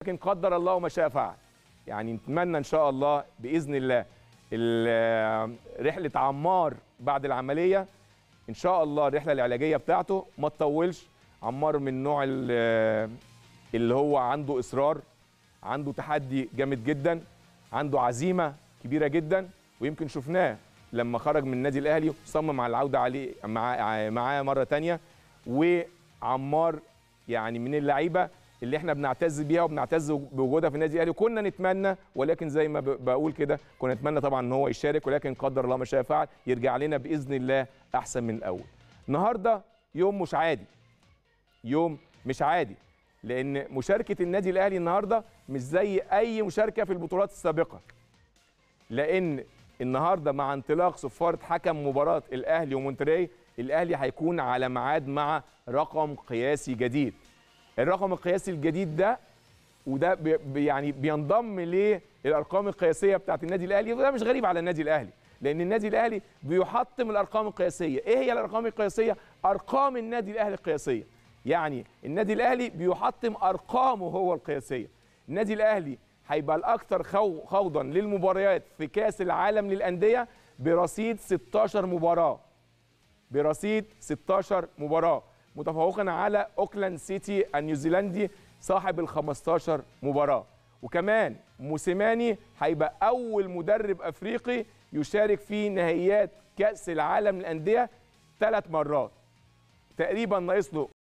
لكن قدر الله ما شاء فعل يعني نتمنى ان شاء الله باذن الله ال- رحله عمار بعد العمليه ان شاء الله الرحله العلاجيه بتاعته ما تطولش عمار من النوع ال- اللي هو عنده اصرار عنده تحدي جامد جدا عنده عزيمه كبيره جدا ويمكن شفناه لما خرج من النادي الاهلي صمم على العوده عليه معاه معاه مره تانية وعمار يعني من اللعيبه اللي احنا بنعتز بيها وبنعتز بوجودها في النادي الاهلي كنا نتمنى ولكن زي ما ب- بقول كده كنا نتمنى طبعا ان هو يشارك ولكن قدر الله ما شاء فعل يرجع لنا باذن الله احسن من الاول النهارده يوم مش عادي يوم مش عادي لان مشاركه النادي الاهلي النهارده مش زي اي مشاركه في البطولات السابقه لان النهارده مع انطلاق صفاره حكم مباراه الاهلي ومونتري الاهلي هيكون على ميعاد مع رقم قياسي جديد الرقم القياسي الجديد ده وده بي بي- يعني بينضم للارقام القياسيه بتاعت النادي الاهلي وده مش غريب على النادي الاهلي لان النادي الاهلي بيحطم الارقام القياسيه ايه هي الارقام القياسيه ارقام النادي الاهلي القياسيه يعني النادي الاهلي بيحطم ارقامه هو القياسيه النادي الاهلي هيبقى الاكثر خو- خوضا للمباريات في كاس العالم للانديه برصيد 16 مباراه برصيد 16 مباراة متفوقا على اوكلاند سيتي النيوزيلندي صاحب ال 15 مباراة وكمان موسيماني هيبقى أول مدرب أفريقي يشارك في نهائيات كأس العالم للأندية ثلاث مرات تقريبا ناقص له